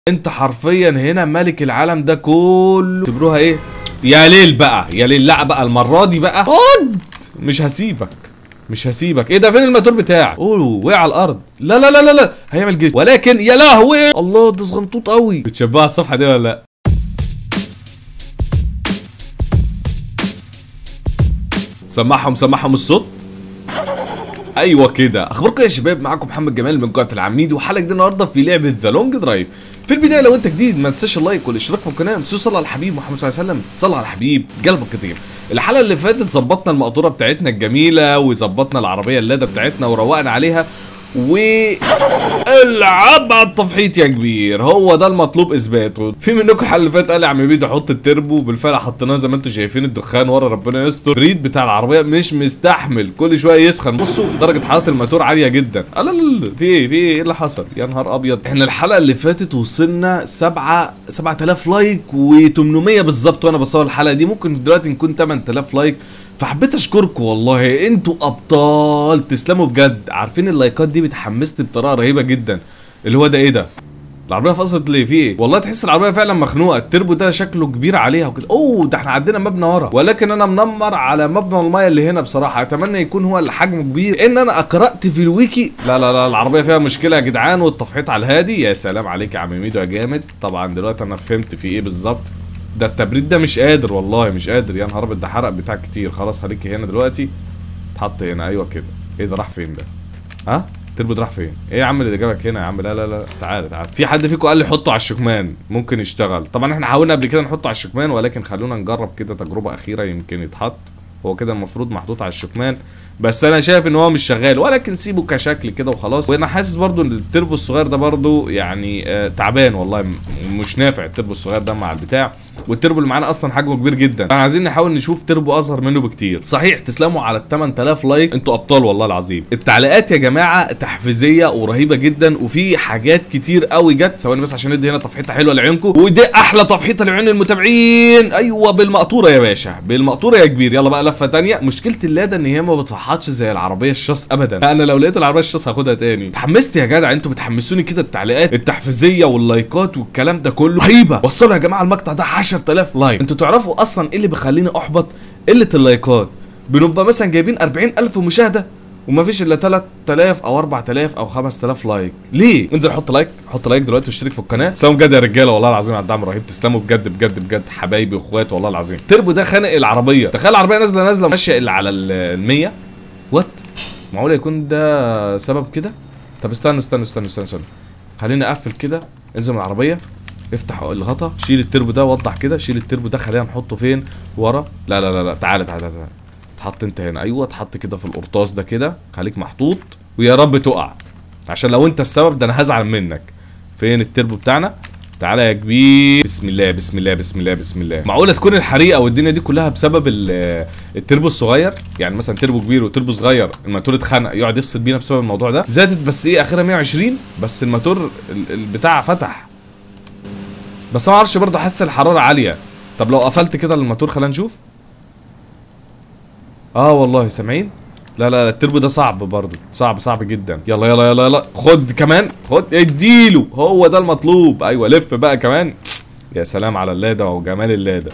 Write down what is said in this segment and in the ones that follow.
انت حرفيا هنا ملك العالم ده كله تبروها ايه يا ليل بقى يا ليل لا بقى المره دي بقى خد مش هسيبك مش هسيبك ايه ده فين الماتور بتاعك اوه وقع على الارض لا لا لا لا لا هيعمل جيش ولكن يا لهوي الله ده صغنطوط قوي بتشبهها الصفحه دي ولا لا سمعهم سمعهم الصوت ايوه كده اخباركم يا شباب معاكم محمد جمال من قناه العميد وحلقه جديده النهارده في لعبه ذا لونج درايف في البدايه لو انت جديد ما تنساش اللايك والاشتراك في القناه ما تنسوش صلى على الحبيب محمد صلى الله عليه وسلم صلى على الحبيب قلبك كتير الحلقه اللي فاتت ظبطنا المقطوره بتاعتنا الجميله وظبطنا العربيه اللاده بتاعتنا وروقنا عليها و العب على التفحيط يا كبير هو ده المطلوب اثباته في منكم الحلقه اللي فاتت قال يا عم بيدو حط التربو بالفعل حطيناه زي ما انتم شايفين الدخان ورا ربنا يستر الريد بتاع العربيه مش مستحمل كل شويه يسخن بصوا درجه حراره الموتور عاليه جدا لا لا لا في ايه في ايه ايه اللي حصل يا نهار ابيض احنا الحلقه اللي فاتت وصلنا 7 7000 لايك و800 بالظبط وانا بصور الحلقه دي ممكن دلوقتي نكون 8000 لايك فحبيت اشكركم والله انتوا ابطال تسلموا بجد عارفين اللايكات دي بتحمسني بطريقه رهيبه جدا اللي هو ده ايه ده العربيه فصلت ليه في ايه والله تحس العربيه فعلا مخنوقه التربو ده شكله كبير عليها وكده اوه ده احنا عندنا مبنى ورا ولكن انا منمر على مبنى المايه اللي هنا بصراحه اتمنى يكون هو اللي حجمه كبير ان انا قرات في الويكي لا لا لا العربيه فيها مشكله يا جدعان والتفحيط على الهادي يا سلام عليك يا عم ميدو يا جامد طبعا دلوقتي انا فهمت في ايه بالظبط ده التبريد ده مش قادر والله مش قادر يا نهار ابيض ده حرق بتاع كتير خلاص خليك هنا دلوقتي اتحط هنا ايوه كده ايه ده راح فين ده ها التربو ده راح فين ايه يا عم اللي جابك هنا يا عم لا لا لا تعالى تعالى في حد فيكم قال لي حطه على الشكمان ممكن يشتغل طبعا احنا حاولنا قبل كده نحطه على الشكمان ولكن خلونا نجرب كده تجربه اخيره يمكن يتحط هو كده المفروض محطوط على الشكمان بس انا شايف ان هو مش شغال ولكن سيبه كشكل كده وخلاص وانا حاسس برضو ان التربو الصغير ده برضو يعني آه تعبان والله م- مش نافع التربو الصغير ده مع البتاع والتربو اللي معانا اصلا حجمه كبير جدا فاحنا عايزين نحاول نشوف تربو اصغر منه بكتير صحيح تسلموا على ال 8000 لايك انتوا ابطال والله العظيم التعليقات يا جماعه تحفيزيه ورهيبه جدا وفي حاجات كتير قوي جت ثواني بس عشان ندي هنا تفحيطه حلوه لعيونكم ودي احلى تفحيطه لعيون المتابعين ايوه بالمقطوره يا باشا بالمقطوره يا كبير يلا بقى لفه تانية مشكله اللاده ان هي ما بتفحطش زي العربيه الشاص ابدا انا لو لقيت العربيه الشاص هاخدها تاني اتحمست يا جدع انتوا بتحمسوني كده التعليقات التحفيزيه واللايكات والكلام ده كله رهيبه وصلوا يا جماعه المقطع ده 10000 لايك انتوا تعرفوا اصلا ايه اللي بيخليني احبط قله اللايكات بنبقى مثلا جايبين 40000 مشاهده وما فيش الا 3000 او 4000 او 5000 لايك ليه انزل حط لايك حط لايك دلوقتي واشترك في القناه تسلموا بجد يا رجاله والله العظيم على الدعم الرهيب تسلموا بجد بجد بجد حبايبي واخواتي والله العظيم تربو ده خانق العربيه تخيل العربيه نازله نازله ماشيه الا على ال 100 وات معقول يكون ده سبب كده طب استنوا استنوا استنوا استنوا, استنوا. خليني اقفل كده انزل من العربيه افتح الغطا شيل التربو ده وضح كده شيل التربو ده خلينا نحطه فين ورا لا لا لا لا تعالى تعالى تعالى اتحط انت هنا ايوه اتحط كده في القرطاس ده كده خليك محطوط ويا رب تقع عشان لو انت السبب ده انا هزعل منك فين التربو بتاعنا تعالى يا كبير بسم الله بسم الله بسم الله بسم الله معقوله تكون الحريقه والدنيا دي كلها بسبب ال- التربو الصغير يعني مثلا تربو كبير وتربو صغير الموتور اتخنق يقعد يفصل بينا بسبب الموضوع ده زادت بس ايه اخرها 120 بس الموتور ال- البتاع فتح بس انا ما اعرفش برضه حاسس الحراره عاليه طب لو قفلت كده الموتور خلينا نشوف اه والله سامعين لا لا لا التربو ده صعب برضه صعب صعب جدا يلا يلا يلا يلا خد كمان خد اديله هو ده المطلوب ايوه لف بقى كمان يا سلام على اللاده وجمال اللاده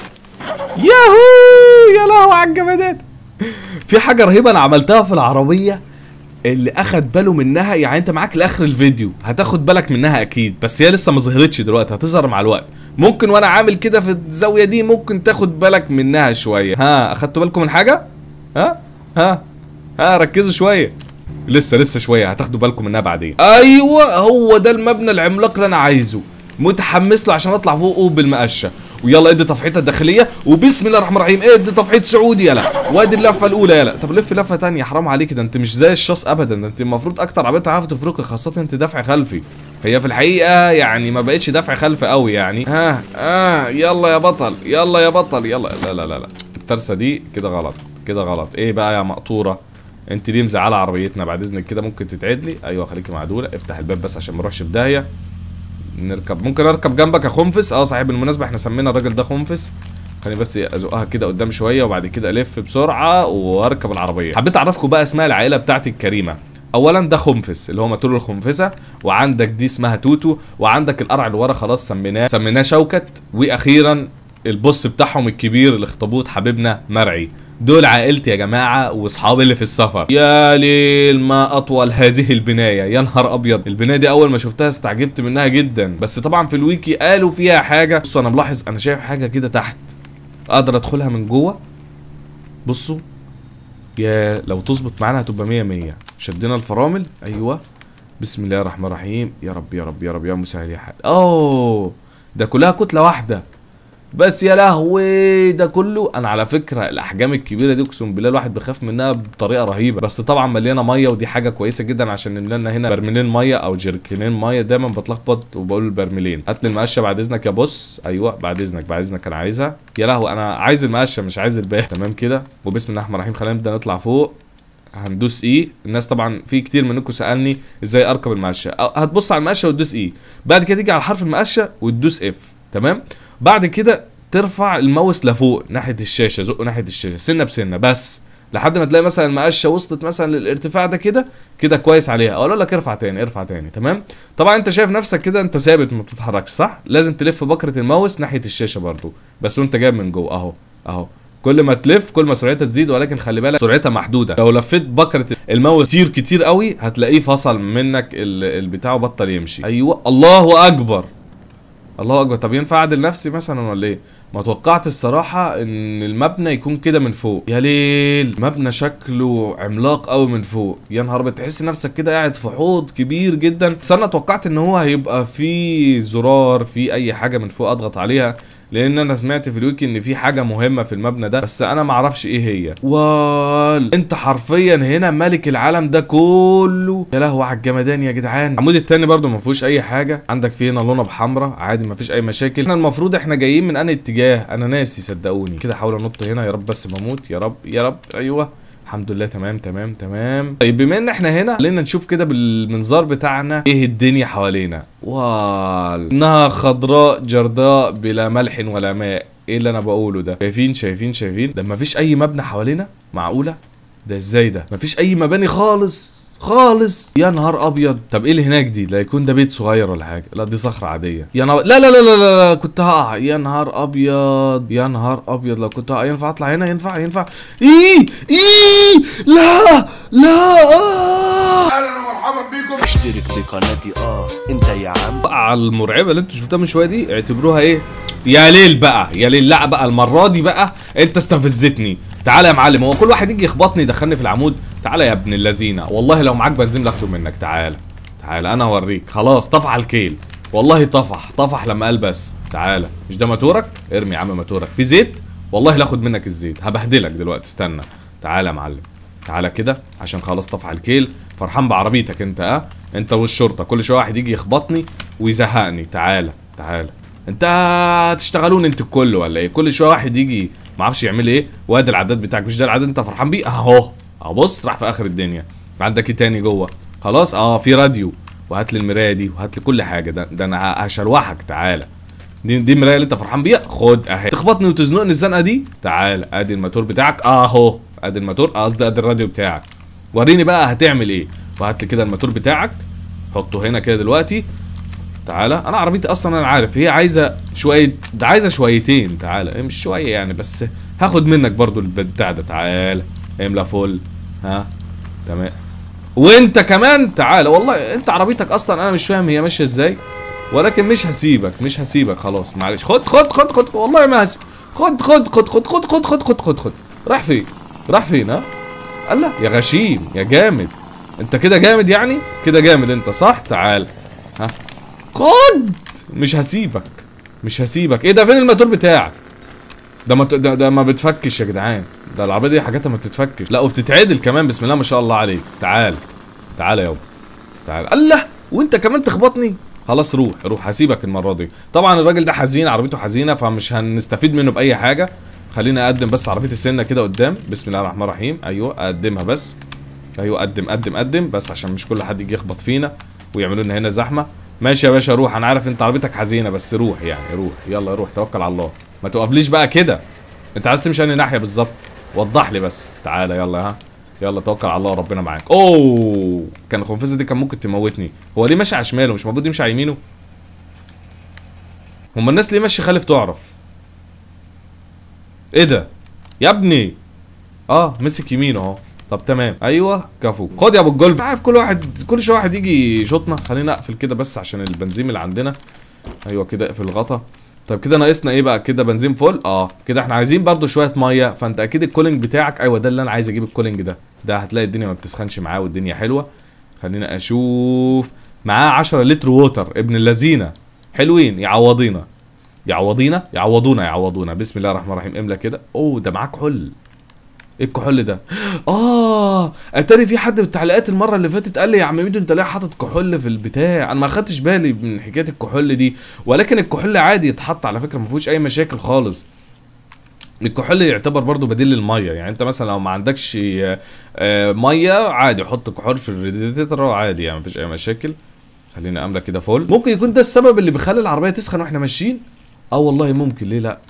ياهو يا لهوي على الجمدان في حاجه رهيبه انا عملتها في العربيه اللي اخد باله منها يعني انت معاك لاخر الفيديو هتاخد بالك منها اكيد بس هي لسه ما ظهرتش دلوقتي هتظهر مع الوقت ممكن وانا عامل كده في الزاويه دي ممكن تاخد بالك منها شويه ها اخدتوا بالكم من حاجه ها ها ها ركزوا شويه لسه لسه شويه هتاخدوا بالكم منها بعدين ايوه هو ده المبنى العملاق اللي انا عايزه متحمس له عشان اطلع فوقه بالمقشه ويلا ادي تفحيطه الداخليه وبسم الله الرحمن الرحيم ادي تفحيط سعودي يلا وادي اللفه الاولى يلا طب لف لفه تانية حرام عليك ده انت مش زي الشاص ابدا ده انت المفروض اكتر عربيه تعرف تفرقي خاصه انت دفع خلفي هي في الحقيقه يعني ما بقتش دفع خلفي قوي يعني ها ها يلا يا بطل يلا يا بطل يلا لا لا لا لا الترسه دي كده غلط كده غلط ايه بقى يا مقطوره انت دي مزعله عربيتنا بعد اذنك كده ممكن تتعدلي ايوه خليكي معدوله افتح الباب بس عشان ما نروحش في داهيه نركب ممكن اركب جنبك يا خنفس اه صحيح بالمناسبه احنا سمينا الراجل ده خنفس خليني بس ازقها كده قدام شويه وبعد كده الف بسرعه واركب العربيه حبيت اعرفكم بقى اسماء العائله بتاعتي الكريمه اولا ده خنفس اللي هو موتور الخنفسه وعندك دي اسمها توتو وعندك القرع اللي ورا خلاص سميناه سميناه شوكت واخيرا البص بتاعهم الكبير الاخطبوط حبيبنا مرعي دول عائلتي يا جماعه واصحابي اللي في السفر يا ليل ما اطول هذه البنايه يا نهار ابيض البنايه دي اول ما شفتها استعجبت منها جدا بس طبعا في الويكي قالوا فيها حاجه بصوا انا ملاحظ انا شايف حاجه كده تحت اقدر ادخلها من جوه بصوا يا لو تظبط معانا هتبقى 100 100 شدينا الفرامل ايوه بسم الله الرحمن الرحيم يا رب يا رب يا رب يا مسهل يا حال اوه ده كلها كتله واحده بس يا لهوي ده كله انا على فكره الاحجام الكبيره دي اقسم بالله الواحد بيخاف منها بطريقه رهيبه بس طبعا مليانه ميه ودي حاجه كويسه جدا عشان نملى لنا هنا برميلين ميه او جيركنين ميه دايما بتلخبط وبقول البرميلين هات لي المقشه بعد اذنك يا بص ايوه بعد اذنك بعد اذنك انا عايزها يا لهوي انا عايز المقشه مش عايز الباقي تمام كده وبسم الله الرحمن الرحيم خلينا نبدا نطلع فوق هندوس اي الناس طبعا في كتير منكم سالني ازاي اركب المقشه أو هتبص على المقشه وتدوس اي بعد كده تيجي على حرف المقشه وتدوس اف تمام بعد كده ترفع الماوس لفوق ناحيه الشاشه زقه ناحيه الشاشه سنه بسنه بس لحد ما تلاقي مثلا المقشه وصلت مثلا للارتفاع ده كده كده كويس عليها اقول لك ارفع تاني ارفع تاني تمام طبعا انت شايف نفسك كده انت ثابت ما بتتحركش صح لازم تلف بكره الماوس ناحيه الشاشه برضو بس وانت جاي من جوه اهو اهو كل ما تلف كل ما سرعتها تزيد ولكن خلي بالك سرعتها محدوده لو لفيت بكره الماوس كتير كتير قوي هتلاقيه فصل منك ال- البتاع وبطل يمشي ايوه الله اكبر الله اكبر طب ينفع اعدل نفسي مثلا ولا ايه ما توقعت الصراحة ان المبنى يكون كده من فوق يا ليل مبنى شكله عملاق قوي من فوق يا نهار أبيض، تحس نفسك كده قاعد في حوض كبير جدا بس انا توقعت ان هو هيبقى في زرار في اي حاجة من فوق اضغط عليها لان انا سمعت في الويكي ان في حاجه مهمه في المبنى ده بس انا ما اعرفش ايه هي وال انت حرفيا هنا ملك العالم ده كله يا لهوي على الجمدان يا جدعان العمود التاني برضو ما فيهوش اي حاجه عندك فيه هنا لونه بحمراء عادي ما فيش اي مشاكل احنا المفروض احنا جايين من انهي اتجاه انا ناسي صدقوني كده احاول انط هنا يا رب بس ما اموت يا رب يا رب ايوه الحمد لله تمام تمام تمام طيب بما ان احنا هنا خلينا نشوف كده بالمنظار بتاعنا ايه الدنيا حوالينا وال انها خضراء جرداء بلا ملح ولا ماء ايه اللي انا بقوله ده شايفين شايفين شايفين ده مفيش اي مبنى حوالينا معقوله ده ازاي ده مفيش اي مباني خالص خالص يا نهار ابيض طب ايه اللي هناك دي لا يكون ده بيت صغير ولا حاجه لا دي صخره عاديه يا نهار لا لا لا لا لا, لا. كنت هقع يا نهار ابيض يا نهار ابيض لو كنت هقع ينفع اطلع هنا ينفع ينفع ايه ايه لا لا آه. اهلا ومرحبا بكم اشترك في قناتي اه انت يا عم الوقعه المرعبه اللي انتوا شفتوها من شويه دي اعتبروها ايه يا ليل بقى يا ليل لا بقى المره دي بقى انت استفزتني تعالى يا معلم هو كل واحد يجي يخبطني يدخلني في العمود تعالى يا ابن اللذينه والله لو معاك بنزين لاخده منك تعالى تعالى انا اوريك خلاص طفح الكيل والله طفح طفح لما قال بس تعالى مش ده موتورك ارمي يا عم موتورك في زيت والله لاخد منك الزيت هبهدلك دلوقتي استنى تعالى يا معلم تعالى كده عشان خلاص طفح الكيل فرحان بعربيتك انت اه انت والشرطه كل شويه واحد يجي يخبطني ويزهقني تعالى تعالى انت هتشتغلون انت الكل ولا ايه كل شويه واحد يجي ما اعرفش يعمل ايه وادي العداد بتاعك مش ده العداد انت فرحان بيه اهو اهو بص راح في اخر الدنيا عندك ايه تاني جوه خلاص اه في راديو وهات لي المرايه دي وهات لي كل حاجه ده, ده انا هشلوحك تعالى دي دي المرايه اللي انت فرحان بيها خد اهي تخبطني وتزنقني الزنقه دي تعال ادي الماتور بتاعك اهو ادي الماتور آه، قصدي ادي الراديو بتاعك وريني بقى هتعمل ايه وهات لي كده الماتور بتاعك حطه هنا كده دلوقتي تعالى انا عربيتي اصلا انا عارف هي عايزه شويه ده عايزه شويتين تعالى إيه مش شويه يعني بس هاخد منك برضو البتاع ده تعالى املى فل ها تمام وانت كمان تعالى والله انت عربيتك اصلا انا مش فاهم هي ماشيه ازاي ولكن مش هسيبك مش هسيبك خلاص معلش خد خد خد خد والله ما هسيب خد خد خد خد خد خد خد خد خد خد راح فين راح فين ها الله يا غشيم يا جامد انت كده جامد يعني كده جامد انت صح تعال ها خد مش هسيبك مش هسيبك ايه ده فين الماتور بتاعك ده ما ت- ده, ده ما بتفكش يا جدعان ده العربيه دي حاجاتها ما بتتفكش لا وبتتعدل كمان بسم الله ما شاء الله عليك تعال تعال يابا تعال الله وانت كمان تخبطني خلاص روح روح هسيبك المره دي طبعا الراجل ده حزين عربيته حزينه فمش هنستفيد منه باي حاجه خلينا اقدم بس عربيه السنه كده قدام بسم الله الرحمن الرحيم ايوه اقدمها بس ايوه قدم قدم قدم بس عشان مش كل حد يجي يخبط فينا ويعملوا لنا هنا زحمه ماشي يا باشا روح انا عارف انت عربيتك حزينه بس روح يعني روح يلا روح توكل على الله ما تقفليش بقى كده انت عايز تمشي انهي ناحيه بالظبط وضح لي بس تعالى يلا ها يلا توكل على الله ربنا معاك اوه كان الخنفسه دي كان ممكن تموتني هو ليه ماشي على شماله مش المفروض يمشي على يمينه هما الناس ليه ماشي خالف تعرف ايه ده يا ابني اه مسك يمين اهو طب تمام ايوه كفو خد يا ابو الجولف عارف كل واحد كل شويه واحد يجي يشوطنا خلينا اقفل كده بس عشان البنزين اللي عندنا ايوه كده اقفل الغطا طيب كده ناقصنا ايه بقى كده بنزين فول اه كده احنا عايزين برضو شويه ميه فانت اكيد الكولينج بتاعك ايوه ده اللي انا عايز اجيب الكولينج ده ده هتلاقي الدنيا ما بتسخنش معاه والدنيا حلوه خلينا اشوف معاه 10 لتر ووتر ابن اللذينه حلوين يعوضينا يعوضينا يعوضونا يعوضونا بسم الله الرحمن الرحيم املى كده اوه ده معاه كحول ايه الكحول ده اه اتاري في حد بالتعليقات المره اللي فاتت قال لي يا عم ميدو انت ليه حاطط كحول في البتاع انا ما خدتش بالي من حكايه الكحول دي ولكن الكحول عادي يتحط على فكره ما فيهوش اي مشاكل خالص الكحول يعتبر برضو بديل للميه يعني انت مثلا لو ما عندكش آه، آه، ميه عادي حط كحول في الريديتر عادي يعني مفيش اي مشاكل خلينا املى كده فول ممكن يكون ده السبب اللي بيخلي العربيه تسخن واحنا ماشيين اه والله ممكن ليه لا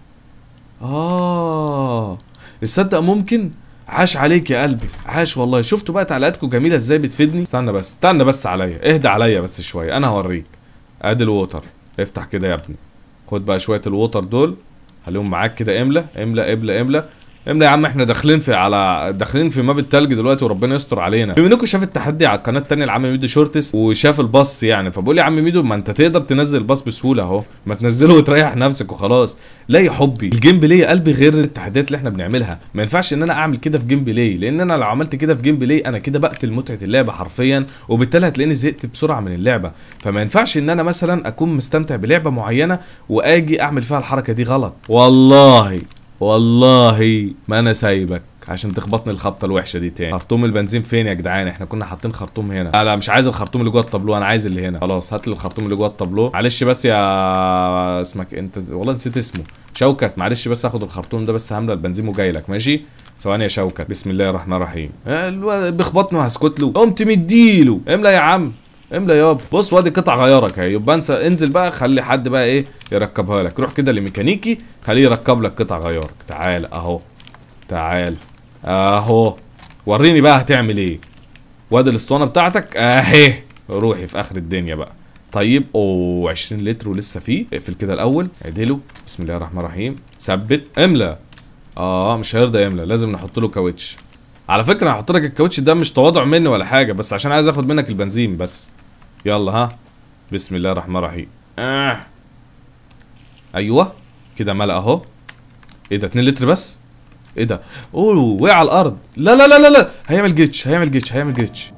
اه تصدق ممكن عاش عليك يا قلبي عاش والله شفتوا بقى تعليقاتكم جميله ازاي بتفيدني استنى بس استنى بس عليا اهدى عليا بس شويه انا هوريك ادي الووتر افتح كده يا ابني خد بقى شويه الووتر دول خليهم معاك كده املى املى املى املى املى يا عم احنا داخلين في على داخلين في ماب التلج دلوقتي وربنا يستر علينا بما انكم شاف التحدي على القناه التانية لعم ميدو شورتس وشاف الباص يعني فبقول يا عم ميدو ما انت تقدر تنزل الباص بسهوله اهو ما تنزله وتريح نفسك وخلاص لا يا حبي الجيم بلاي يا قلبي غير التحديات اللي احنا بنعملها ما ينفعش ان انا اعمل كده في جيم بلاي لان انا لو عملت كده في جيم بلاي انا كده بقتل متعه اللعبه حرفيا وبالتالي هتلاقيني زهقت بسرعه من اللعبه فما ينفعش ان انا مثلا اكون مستمتع بلعبه معينه واجي اعمل فيها الحركه دي غلط والله والله ما انا سايبك عشان تخبطني الخبطه الوحشه دي تاني خرطوم البنزين فين يا جدعان احنا كنا حاطين خرطوم هنا لا لا مش عايز الخرطوم اللي جوه الطابلو انا عايز اللي هنا خلاص هات لي الخرطوم اللي جوه الطابلو معلش بس يا اسمك انت والله نسيت اسمه شوكت معلش بس اخد الخرطوم ده بس هملى البنزين وجاي لك ماشي ثواني يا شوكت بسم الله الرحمن الرحيم آه، الواد بيخبطني وهسكت له قمت مديله املى يا عم املى يابا بص وادي قطع غيارك اهي يبقى انت انزل بقى خلي حد بقى ايه يركبها لك روح كده لميكانيكي خليه يركب لك قطع غيارك تعال اهو تعال اهو وريني بقى هتعمل ايه وادي الاسطوانه بتاعتك اهي روحي في اخر الدنيا بقى طيب اوه 20 لتر ولسه فيه اقفل كده الاول اعدله بسم الله الرحمن الرحيم ثبت املى اه مش هيرضى يملى لازم نحط له كاوتش على فكره هحط لك الكاوتش ده مش تواضع مني ولا حاجه بس عشان عايز اخد منك البنزين بس يلا ها بسم الله الرحمن الرحيم آه. ايوه كده ملأ اهو ايه ده 2 لتر بس ايه ده اوه وقع على الارض لا لا لا لا لا هيعمل جيتش هيعمل جيتش هيعمل جيتش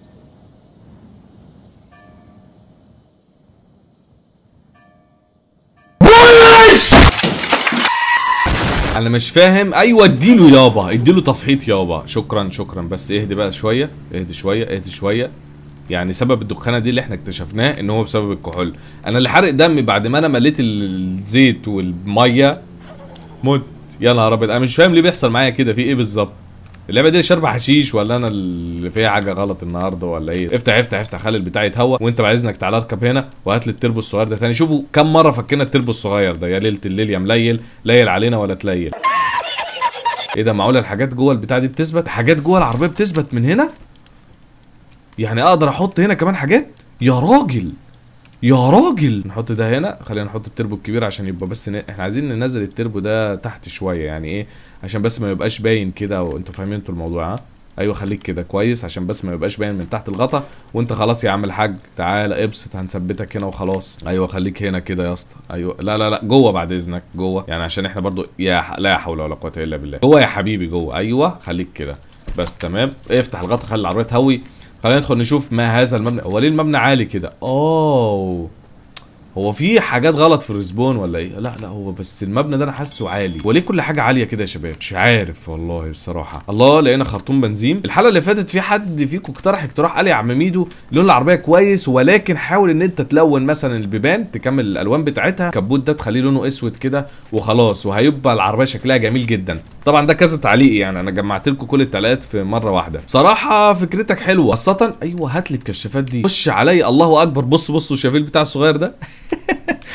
انا مش فاهم ايوه اديله يابا اديله تفحيط يابا شكرا شكرا بس اهدي بقى شويه اهدي شويه اهدي شويه يعني سبب الدخانه دي اللي احنا اكتشفناه ان هو بسبب الكحول انا اللي حرق دمي بعد ما انا مليت الزيت والميه مت يا نهار ابيض انا مش فاهم ليه بيحصل معايا كده في ايه بالظبط اللعبه دي شاربه حشيش ولا انا اللي فيها حاجه غلط النهارده ولا ايه افتح افتح افتح خلي البتاع يتهوى وانت بعد اذنك تعالى اركب هنا وهات لي التربو الصغير ده تاني شوفوا كم مره فكينا التربو الصغير ده يا ليله الليل يا مليل ليل علينا ولا تليل ايه ده معقوله الحاجات جوه البتاع دي بتثبت حاجات جوه العربيه بتثبت من هنا يعني اقدر احط هنا كمان حاجات يا راجل يا راجل نحط ده هنا خلينا نحط التربو الكبير عشان يبقى بس ن... احنا عايزين ننزل التربو ده تحت شويه يعني ايه عشان بس ما يبقاش باين كده وانتوا فاهمين انتوا الموضوع ها ايوه خليك كده كويس عشان بس ما يبقاش باين من تحت الغطا وانت خلاص يا عم الحاج تعالى ابسط هنثبتك هنا وخلاص ايوه خليك هنا كده يا اسطى ايوه لا لا لا جوه بعد اذنك جوه يعني عشان احنا برضو يا ح... لا حول ولا قوه الا بالله جوه يا حبيبي جوه ايوه خليك كده بس تمام افتح الغطا خلي العربيه تهوي خلينا ندخل نشوف ما هذا المبنى هو ليه المبنى عالي كده اوه هو في حاجات غلط في الريسبون ولا ايه لا لا هو بس المبنى ده انا حاسه عالي وليه كل حاجه عاليه كده يا شباب مش عارف والله بصراحه الله لقينا خرطوم بنزين الحلقه اللي فاتت في حد فيكم اقترح اقتراح قال لي يا عم ميدو لون العربيه كويس ولكن حاول ان انت تلون مثلا البيبان تكمل الالوان بتاعتها الكبوت ده تخليه لونه اسود كده وخلاص وهيبقى العربيه شكلها جميل جدا طبعا ده كذا تعليق يعني انا جمعت لكم كل التعليقات في مره واحده صراحه فكرتك حلوه خاصه ايوه هات لي الكشافات دي خش علي الله اكبر بص بص الشافيل بتاع الصغير ده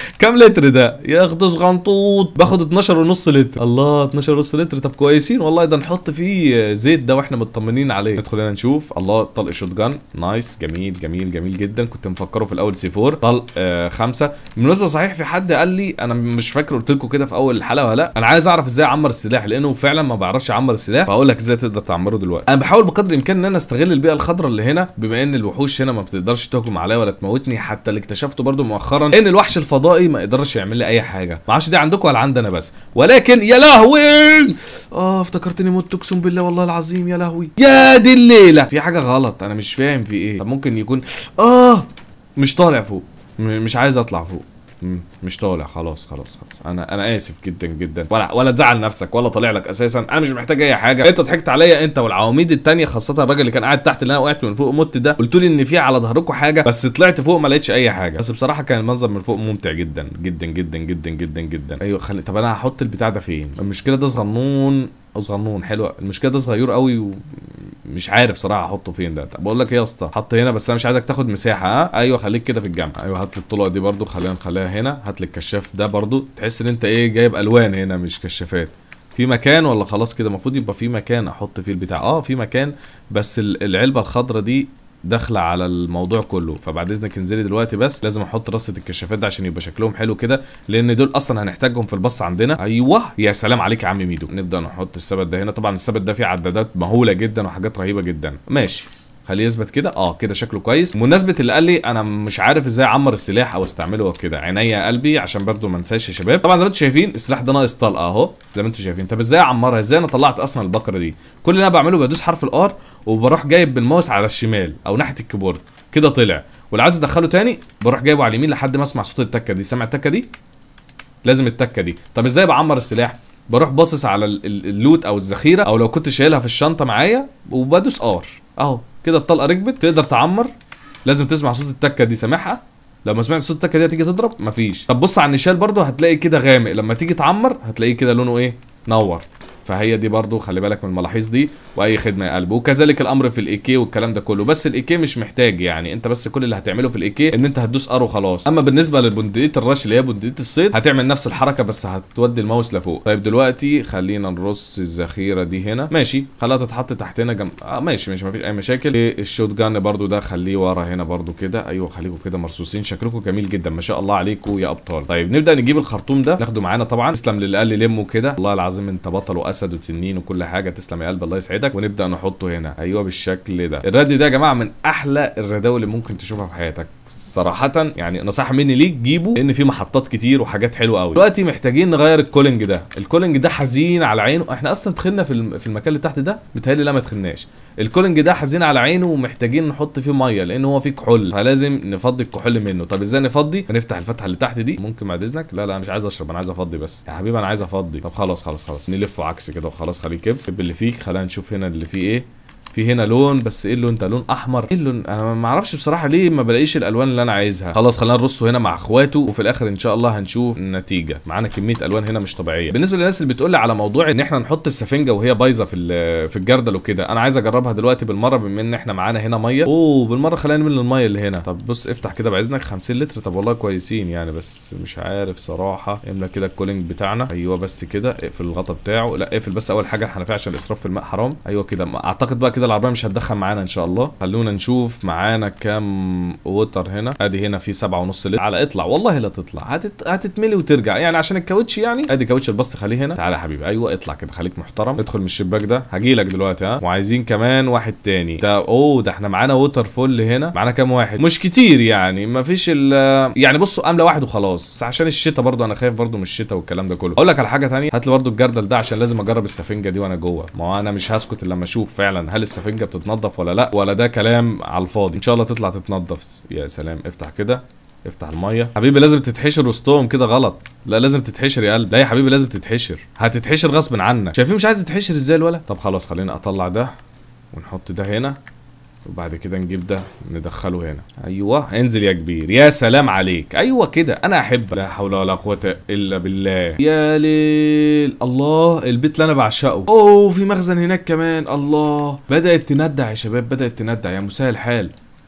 كام لتر ده يا اخد صغنطوط باخد 12 ونص لتر الله 12 ونص لتر طب كويسين والله ده نحط فيه زيت ده واحنا مطمنين عليه ندخل هنا نشوف الله طلق شوت جان نايس جميل جميل جميل جدا كنت مفكره في الاول سي 4 طلق آه خمسة بالمناسبه صحيح في حد قال لي انا مش فاكر قلت لكم كده في اول الحلقه ولا لا انا عايز اعرف ازاي اعمر السلاح لانه فعلا ما بعرفش اعمر السلاح فاقول لك ازاي تقدر تعمره دلوقتي انا بحاول بقدر الامكان ان انا استغل البيئه الخضراء اللي هنا بما ان الوحوش هنا ما بتقدرش تهجم عليا ولا تموتني حتى اللي اكتشفته برضو مؤخرا ان الوحش الفضائي ما يقدرش يعمل لي اي حاجه ما اعرفش دي عندكم ولا عندنا بس ولكن يا لهوي اه افتكرتني مت اقسم بالله والله العظيم يا لهوي يا دي الليله في حاجه غلط انا مش فاهم في ايه طب ممكن يكون اه مش طالع فوق م- مش عايز اطلع فوق مم، مش طالع خلاص خلاص خلاص انا انا اسف جدا جدا ولا ولا تزعل نفسك ولا طالع لك اساسا انا مش محتاج اي حاجه انت ضحكت عليا انت والعواميد التانية خاصه الراجل اللي كان قاعد تحت اللي انا وقعت من فوق مت ده قلت لي ان في على ظهركم حاجه بس طلعت فوق ما لقيتش اي حاجه بس بصراحه كان المنظر من فوق ممتع جدا جدا جدا جدا جدا جدا ايوه خلي طب انا هحط البتاع ده فين المشكله ده صغنون او صغنون حلوه المشكله ده صغير قوي ومش عارف صراحه احطه فين ده طب بقول لك ايه يا اسطى حط هنا بس انا مش عايزك تاخد مساحه ها ايوه خليك كده في الجنب ايوه هات لي الطلقه دي برضو خلينا نخليها هنا هات لي الكشاف ده برضو تحس ان انت ايه جايب الوان هنا مش كشافات في مكان ولا خلاص كده المفروض يبقى في مكان احط فيه البتاع اه في مكان بس ال- العلبه الخضراء دي داخله على الموضوع كله فبعد اذنك انزلي دلوقتي بس لازم احط رصه الكشافات ده عشان يبقى شكلهم حلو كده لان دول اصلا هنحتاجهم في البص عندنا ايوه يا سلام عليك يا عم ميدو نبدا نحط السبت ده هنا طبعا السبت ده فيه عدادات مهوله جدا وحاجات رهيبه جدا ماشي خليه يثبت كده اه كده شكله كويس بمناسبه اللي قال لي انا مش عارف ازاي اعمر السلاح او استعمله كده عينيا يا قلبي عشان برضو ما انساش يا شباب طبعا زي ما انتم شايفين السلاح ده ناقص طلقه اهو زي ما انتم شايفين طب ازاي اعمرها ازاي انا طلعت اصلا البكره دي كل اللي انا بعمله بدوس حرف الار وبروح جايب بالماوس على الشمال او ناحيه الكيبورد كده طلع واللي عايز ادخله تاني بروح جايبه على اليمين لحد ما اسمع صوت التكه دي سامع التكه دي لازم التكه دي طب ازاي بعمر السلاح بروح باصص على ال- ال- اللوت او الذخيره او لو كنت شايلها في الشنطه معايا وبدوس ار اهو كده الطلقه ركبت تقدر تعمر لازم تسمع صوت التكه دي سامعها لو ما سمعت صوت التكه دي هتيجي تضرب مفيش طب بص على النشال برضو هتلاقي كده غامق لما تيجي تعمر هتلاقيه كده لونه ايه نور فهي دي برضو خلي بالك من الملاحظ دي واي خدمه يا قلب وكذلك الامر في الاي كي والكلام ده كله بس الاي كي مش محتاج يعني انت بس كل اللي هتعمله في الاي كي ان انت هتدوس ار وخلاص اما بالنسبه للبندقيه الرش اللي هي بندقيه الصيد هتعمل نفس الحركه بس هتودي الماوس لفوق طيب دلوقتي خلينا نرص الذخيره دي هنا ماشي خليها تتحط تحتنا جنب آه ماشي ماشي مفيش اي مشاكل الشوت جان برضو ده خليه ورا هنا برضو كده ايوه خليكم كده مرصوصين شكلكم جميل جدا ما شاء الله عليكم يا ابطال طيب نبدا نجيب الخرطوم ده ناخده معانا طبعا تسلم للي قال لي لمه كده والله العظيم انت بطل واسد وتنين وكل حاجه تسلم يا قلب الله يسعدك ونبدا نحطه هنا ايوه بالشكل ده الرد ده يا جماعه من احلى الرداوي اللي ممكن تشوفها في حياتك صراحة يعني نصيحة مني ليك جيبه لأن في محطات كتير وحاجات حلوة قوي. دلوقتي محتاجين نغير الكولينج ده، الكولينج ده حزين على عينه، احنا أصلا دخلنا في الم- في المكان اللي تحت ده، متهيألي لا ما دخلناش. الكولينج ده حزين على عينه ومحتاجين نحط فيه مية لأن هو فيه كحول، فلازم نفضي الكحول منه، طب ازاي نفضي؟ هنفتح الفتحة اللي تحت دي، ممكن بعد إذنك؟ لا لا مش عايز أشرب أنا عايز أفضي بس. يا حبيبي أنا عايز أفضي، طب خلاص خلاص خلاص نلفه عكس كده وخلاص خليه كب، كب اللي فيك خلينا نشوف هنا اللي فيه إيه. في هنا لون بس ايه اللون ده لون احمر ايه اللون انا ما اعرفش بصراحه ليه ما بلاقيش الالوان اللي انا عايزها خلاص خلينا نرصه هنا مع اخواته وفي الاخر ان شاء الله هنشوف النتيجه معانا كميه الوان هنا مش طبيعيه بالنسبه للناس اللي بتقول لي على موضوع ان احنا نحط السفنجه وهي بايظه في ال- في الجردل وكده انا عايز اجربها دلوقتي بالمره بما ان احنا معانا هنا ميه اوه بالمره خلينا نملى الميه اللي هنا طب بص افتح كده باذنك 50 لتر طب والله كويسين يعني بس مش عارف صراحه املى كده الكولينج بتاعنا ايوه بس كده اقفل الغطا بتاعه لا اقفل بس اول حاجه الحنفيه عشان الاسراف في الماء حرام ايوه كده ما- اعتقد بقى كده العربيه مش هتدخن معانا ان شاء الله خلونا نشوف معانا كام ووتر هنا ادي هنا في سبعة ونص لتر على اطلع والله لا تطلع هتت... هتتملي وترجع يعني عشان الكاوتش يعني ادي كاوتش البسط خليه هنا تعالى يا حبيبي ايوه اطلع كده خليك محترم ادخل من الشباك ده هجيلك دلوقتي ها وعايزين كمان واحد تاني ده اوه ده احنا معانا ووتر فول هنا معانا كام واحد مش كتير يعني ما فيش ال يعني بصوا امله واحد وخلاص بس عشان الشتاء برضو انا خايف برضو من الشتاء والكلام ده كله اقول لك على حاجه تانية هات لي برضو الجردل ده عشان لازم اجرب السفنجه دي وانا جوه ما هو انا مش هسكت الا لما اشوف فعلا هل السفنجه بتتنضف ولا لا ولا ده كلام على الفاضي ان شاء الله تطلع تتنضف يا سلام افتح كده افتح الميه حبيبي لازم تتحشر وسطهم كده غلط لا لازم تتحشر يا قلب لا يا حبيبي لازم تتحشر هتتحشر غصب عنك شايفين مش عايز تتحشر ازاي الولا طب خلاص خلينا اطلع ده ونحط ده هنا وبعد كده نجيب ده ندخله هنا ايوه انزل يا كبير يا سلام عليك ايوه كده انا احب لا حول ولا قوه الا بالله يا ليل الله البيت اللي انا بعشقه اوه في مخزن هناك كمان الله بدات تندع يا شباب بدات تندع يا مسهل الحال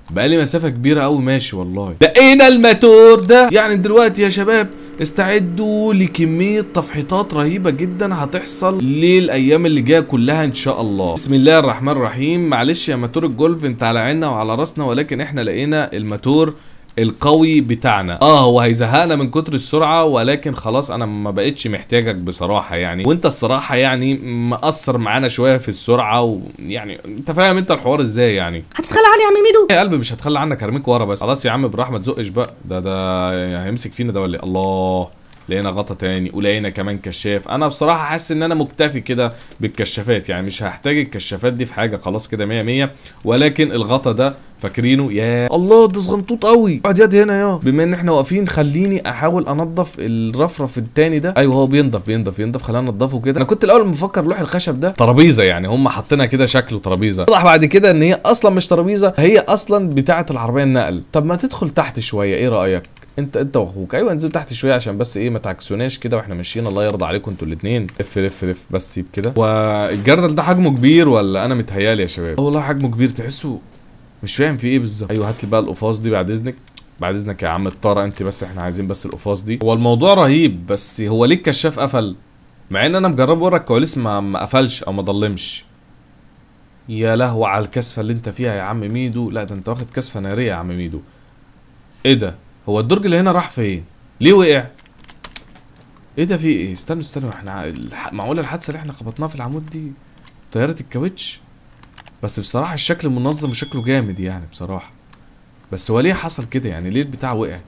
بقالي مسافة كبيرة قوي ماشي والله دقينا الماتور ده يعني دلوقتي يا شباب استعدوا لكمية تفحيطات رهيبة جدا هتحصل للأيام اللي جاية كلها إن شاء الله بسم الله الرحمن الرحيم معلش يا موتور الجولف انت على عيننا وعلى راسنا ولكن احنا لقينا الموتور القوي بتاعنا اه هو هيزهقنا من كتر السرعه ولكن خلاص انا ما بقتش محتاجك بصراحه يعني وانت الصراحه يعني مأثر معانا شويه في السرعه ويعني انت فاهم انت الحوار ازاي يعني هتتخلى عني يا عم ميدو يا قلبي مش هتخلى عنك هرميك ورا بس خلاص يا عم بالراحه ما تزقش بقى ده ده هيمسك فينا ده ولا إيه؟ الله لقينا غطا تاني ولقينا كمان كشاف انا بصراحه حاسس ان انا مكتفي كده بالكشافات يعني مش هحتاج الكشافات دي في حاجه خلاص كده 100 100 ولكن الغطا ده فاكرينه يا الله ده صغنطوط قوي اقعد يد هنا يا بما ان احنا واقفين خليني احاول انضف الرفرف التاني ده ايوه هو بينضف بينضف بينضف خلينا ننضفه كده انا كنت الاول مفكر لوح الخشب ده ترابيزه يعني هم حاطينها كده شكله ترابيزه وضح بعد كده ان هي اصلا مش ترابيزه هي اصلا بتاعه العربيه النقل طب ما تدخل تحت شويه ايه رايك انت انت واخوك ايوه انزل تحت شويه عشان بس ايه ما تعكسوناش كده واحنا ماشيين الله يرضى عليكم انتوا الاثنين لف لف لف بس سيب كده والجردل ده حجمه كبير ولا انا متهيالي يا شباب والله حجمه كبير تحسه مش فاهم في ايه بالظبط ايوه هات لي بقى القفاص دي بعد اذنك بعد اذنك يا عم الطاره انت بس احنا عايزين بس القفاص دي هو الموضوع رهيب بس هو ليه الكشاف قفل مع ان انا مجربه ورا الكواليس ما ما قفلش او ما ضلمش يا لهوي على الكسفه اللي انت فيها يا عم ميدو لا ده انت واخد كسفه ناريه يا عم ميدو ايه ده هو الدرج اللي هنا راح فين ليه وقع ايه ده في ايه استنوا استنوا احنا الح... معقوله الحادثه اللي احنا خبطناها في العمود دي طياره الكاوتش بس بصراحه الشكل منظم وشكله جامد يعني بصراحه بس هو ليه حصل كده يعني ليه البتاع وقعت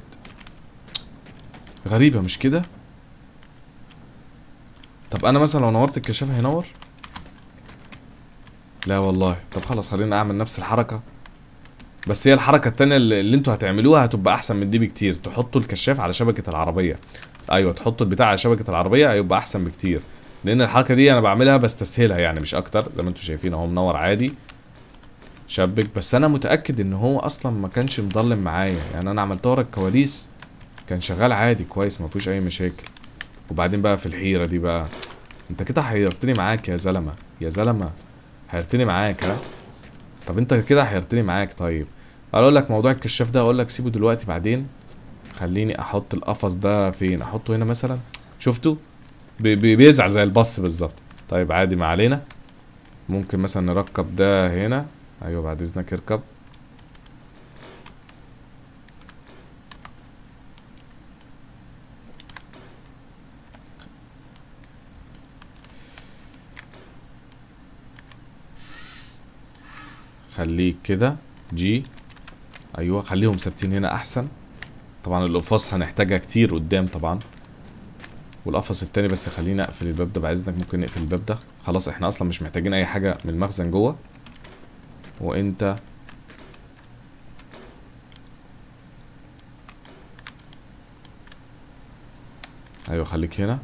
غريبه مش كده طب انا مثلا لو نورت الكشاف هينور لا والله طب خلاص خلينا اعمل نفس الحركه بس هي الحركه التانية اللي اللي انتوا هتعملوها هتبقى احسن من دي بكتير تحطوا الكشاف على شبكه العربيه ايوه تحطوا البتاع على شبكه العربيه هيبقى احسن بكتير لان الحركه دي انا بعملها بستسهلها يعني مش اكتر زي ما انتوا شايفين اهو منور عادي شبك بس انا متاكد ان هو اصلا ما كانش مضلم معايا يعني انا عملتها ورا الكواليس كان شغال عادي كويس ما فيهوش اي مشاكل وبعدين بقى في الحيره دي بقى انت كده حيرتني معاك يا زلمه يا زلمه حيرتني معاك ها طب انت كده حيرتني معاك طيب اقول لك موضوع الكشاف ده اقول لك سيبه دلوقتي بعدين خليني احط القفص ده فين احطه هنا مثلا شفتوا بي بي بيزعل زي البص بالظبط طيب عادي ما علينا ممكن مثلا نركب ده هنا ايوه بعد اذنك اركب خليك كده جي ايوه خليهم ثابتين هنا احسن طبعا القفاص هنحتاجها كتير قدام طبعا والقفص التاني بس خليني اقفل الباب ده بعد اذنك ممكن نقفل الباب ده خلاص احنا اصلا مش محتاجين اي حاجه من المخزن جوه وانت ايوه خليك هنا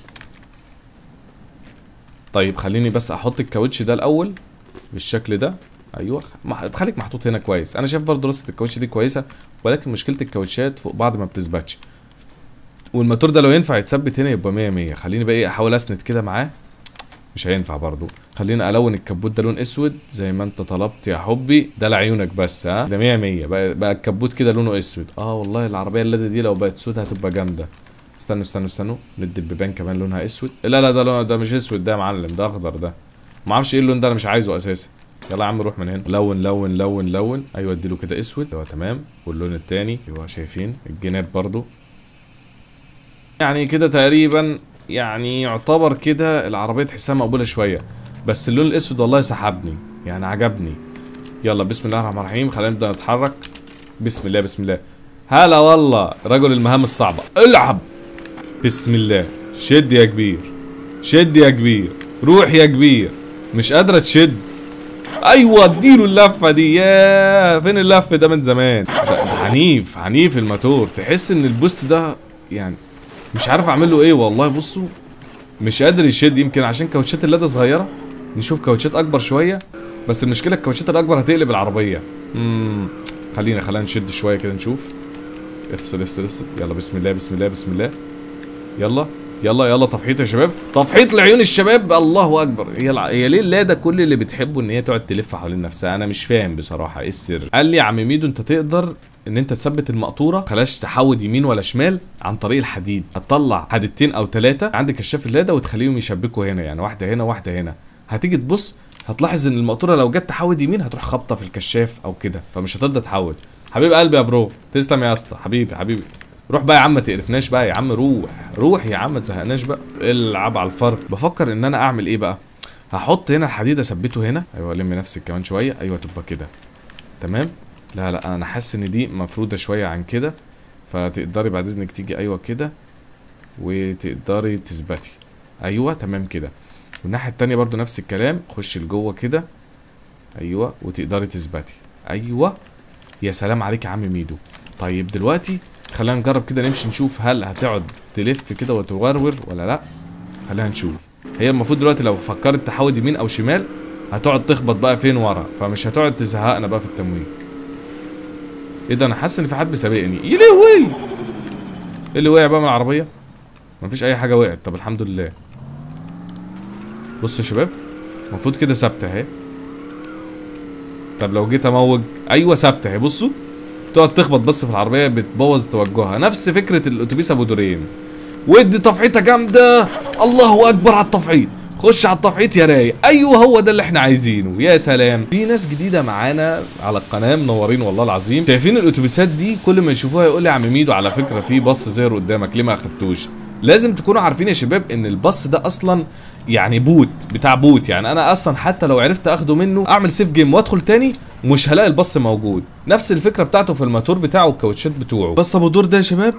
طيب خليني بس احط الكاوتش ده الاول بالشكل ده ايوه مح- خليك محطوط هنا كويس انا شايف برضه رصه الكاوتش دي كويسه ولكن مشكله الكاوتشات فوق بعض ما بتثبتش والموتور ده لو ينفع يتثبت هنا يبقى 100 100 خليني بقى ايه احاول اسند كده معاه مش هينفع برضه خليني الون الكبوت ده لون اسود زي ما انت طلبت يا حبي ده لعيونك بس ها ده 100 100 بقى, بقى الكبوت كده لونه اسود اه والله العربيه اللي دي لو بقت سود هتبقى جامده استنوا استنوا استنوا ندي البيبان كمان لونها اسود لا لا ده لون ده مش اسود ده يا معلم ده اخضر ده ما اعرفش ايه اللون ده انا مش عايزه اساسا يلا يا عم روح من هنا لون لون لون لون ايوه اديله كده اسود ايوه تمام واللون التاني ايوه شايفين الجناب برضو يعني كده تقريبا يعني يعتبر كده العربيه تحسها مقبوله شويه بس اللون الاسود والله سحبني يعني عجبني يلا بسم الله الرحمن الرحيم خلينا نبدا نتحرك بسم الله بسم الله هلا والله رجل المهام الصعبه العب بسم الله شد يا كبير شد يا كبير روح يا كبير مش قادره تشد ايوه اديله اللفه دي يا فين اللف ده من زمان ده ده عنيف عنيف الموتور تحس ان البوست ده يعني مش عارف اعمل له ايه والله بصوا مش قادر يشد يمكن عشان كاوتشات اللاده صغيره نشوف كاوتشات اكبر شويه بس المشكله الكاوتشات الاكبر هتقلب العربيه امم خلينا خلينا نشد شويه كده نشوف افصل افصل افصل يلا بسم الله بسم الله بسم الله يلا يلا يلا تفحيط يا شباب تفحيط لعيون الشباب الله اكبر هي الع... هي ليه اللاده كل اللي بتحبه ان هي تقعد تلف حوالين نفسها انا مش فاهم بصراحه ايه السر قال لي يا عم ميدو انت تقدر ان انت تثبت المقطوره خلاش تحود يمين ولا شمال عن طريق الحديد هتطلع حديدتين او ثلاثه عند كشاف اللاده وتخليهم يشبكوا هنا يعني واحده هنا واحده هنا هتيجي تبص هتلاحظ ان المقطوره لو جت تحود يمين هتروح خابطه في الكشاف او كده فمش هتقدر تحود حبيب قلبي يا برو تسلم يا اسطى حبيبي حبيبي روح بقى يا عم ما تقرفناش بقى يا عم روح روح يا عم ما تزهقناش بقى العب على الفرق بفكر ان انا اعمل ايه بقى هحط هنا الحديد اثبته هنا ايوه الم نفسي كمان شويه ايوه تبقى كده تمام لا لا انا حاسس ان دي مفروده شويه عن كده فتقدري بعد اذنك تيجي ايوه كده وتقدري تثبتي ايوه تمام كده والناحيه التانية برضو نفس الكلام خش لجوه كده ايوه وتقدري تثبتي ايوه يا سلام عليك يا عم ميدو طيب دلوقتي خلينا نجرب كده نمشي نشوف هل هتقعد تلف كده وتورور ولا لا خلينا نشوف هي المفروض دلوقتي لو فكرت تحود يمين او شمال هتقعد تخبط بقى فين ورا فمش هتقعد تزهقنا بقى في التمويج ايه ده انا حاسس ان في حد بيسابقني يا لهوي ايه اللي وقع بقى من العربيه مفيش اي حاجه وقعت طب الحمد لله بصوا يا شباب المفروض كده ثابته اهي طب لو جيت اموج ايوه ثابته اهي بصوا تقعد تخبط بس في العربيه بتبوظ توجهها نفس فكره الاتوبيس ابو دورين ودي تفعيطه جامده الله اكبر على التفعيط خش على التفعيط يا رايق ايوه هو ده اللي احنا عايزينه يا سلام في ناس جديده معانا على القناه منورين والله العظيم شايفين الاتوبيسات دي كل ما يشوفوها يقول لي يا عم ميدو على فكره في باص زير قدامك ليه ما اخدتوش لازم تكونوا عارفين يا شباب ان الباص ده اصلا يعني بوت بتاع بوت يعني انا اصلا حتى لو عرفت اخده منه اعمل سيف جيم وادخل تاني مش هلاقي الباص موجود نفس الفكره بتاعته في الماتور بتاعه والكاوتشات بتوعه بس ابو دور ده يا شباب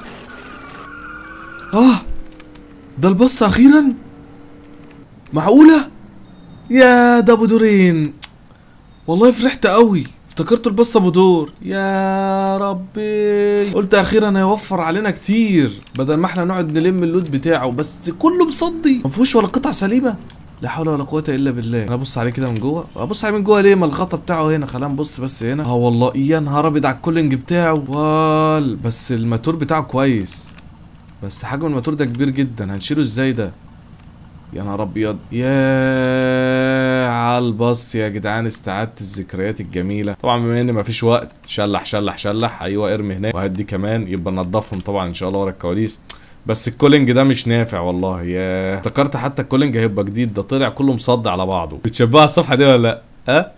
اه ده الباص اخيرا معقوله يا ده ابو دورين والله فرحت قوي افتكرته الباص ابو دور يا ربي قلت اخيرا هيوفر علينا كتير بدل ما احنا نقعد نلم اللود بتاعه بس كله مصدي ما فيهوش ولا قطعه سليمه لا حول ولا قوه الا بالله انا ابص عليه كده من جوه ابص عليه من جوه ليه ما الغطا بتاعه هنا خلينا نبص بس هنا اه والله يا نهار ابيض على الكولينج بتاعه وال بس الماتور بتاعه كويس بس حجم الماتور ده كبير جدا هنشيله ازاي ده يا نهار ابيض يا على الباص يا جدعان استعدت الذكريات الجميله طبعا بما ان مفيش وقت شلح شلح شلح ايوه ارمي هناك وهدي كمان يبقى ننضفهم طبعا ان شاء الله ورا الكواليس بس الكولينج ده مش نافع والله يا افتكرت حتى الكولينج هيبقى جديد ده طلع كله مصدي على بعضه بتشبهوا على الصفحه دي ولا لا ها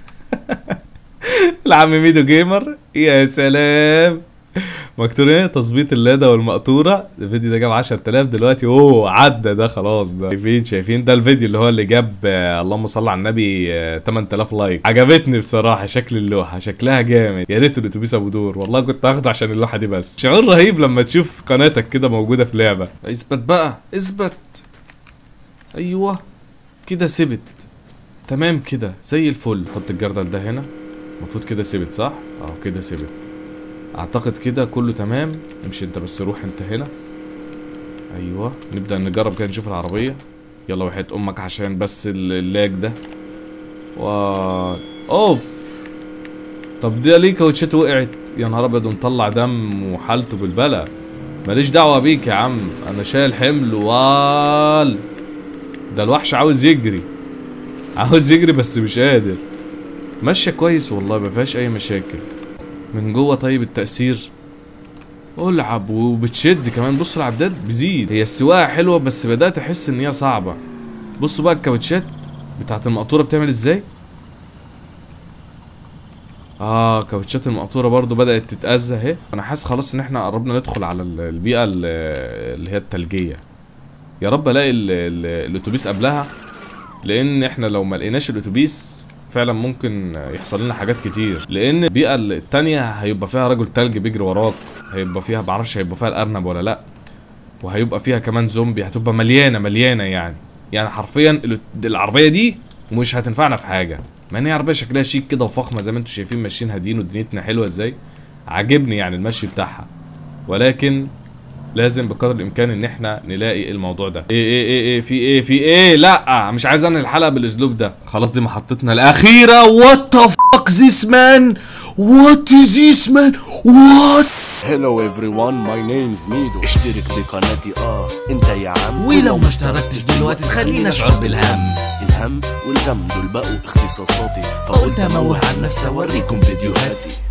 العم ميدو جيمر يا سلام مكتوب ايه تظبيط اللاده والمقطوره الفيديو ده جاب 10000 دلوقتي اوه عدى ده خلاص ده شايفين شايفين ده الفيديو اللي هو اللي جاب آه، اللهم صل على النبي آه، 8000 لايك عجبتني بصراحه شكل اللوحه شكلها جامد يا ريت الاتوبيس ابو دور والله كنت هاخده عشان اللوحه دي بس شعور رهيب لما تشوف قناتك كده موجوده في لعبه اثبت بقى اثبت ايوه كده ثبت تمام كده زي الفل حط الجردل ده هنا المفروض كده ثبت صح اه كده ثبت اعتقد كده كله تمام امشي انت بس روح انت هنا ايوه نبدا نجرب كده نشوف العربيه يلا وحياة امك عشان بس ال- اللاج ده و اوف طب ده ليه كاوتشات وقعت يا نهار ابيض ومطلع دم وحالته بالبلا ماليش دعوه بيك يا عم انا شايل حمل وال ده الوحش عاوز يجري عاوز يجري بس مش قادر ماشيه كويس والله ما فيهاش اي مشاكل من جوه طيب التأثير العب وبتشد كمان بصوا العداد بيزيد هي السواقة حلوة بس بدأت أحس إن هي صعبة بصوا بقى الكاوتشات بتاعت المقطورة بتعمل إزاي اه كاوتشات المقطورة برضو بدأت تتأذى اهي أنا حاسس خلاص إن إحنا قربنا ندخل على ال- البيئة ال- اللي هي التلجية يا رب ألاقي ال- ال- الأتوبيس قبلها لأن إحنا لو ما لقيناش الأتوبيس فعلا ممكن يحصل لنا حاجات كتير لان البيئه التانية هيبقى فيها رجل تلج بيجري وراك هيبقى فيها معرفش هيبقى فيها الارنب ولا لا وهيبقى فيها كمان زومبي هتبقى مليانه مليانه يعني يعني حرفيا ال- العربيه دي مش هتنفعنا في حاجه مع ان هي عربيه شكلها شيك كده وفخمه زي ما انتم شايفين ماشيين هاديين ودنيتنا حلوه ازاي عاجبني يعني المشي بتاعها ولكن لازم بقدر الامكان ان احنا نلاقي الموضوع ده ايه ايه ايه ايه في ايه في ايه لا مش عايز انهي الحلقه بالاسلوب ده خلاص دي محطتنا الاخيره وات ذا فاك ذيس مان وات از ذيس مان وات Hello everyone my name's ميدو اشترك بقناتي اه انت يا عم ولو ما اشتركتش دلوقتي تخليني اشعر بالهم الهم والغم دول بقوا اختصاصاتي فقلت اموه عن نفسي اوريكم فيديوهاتي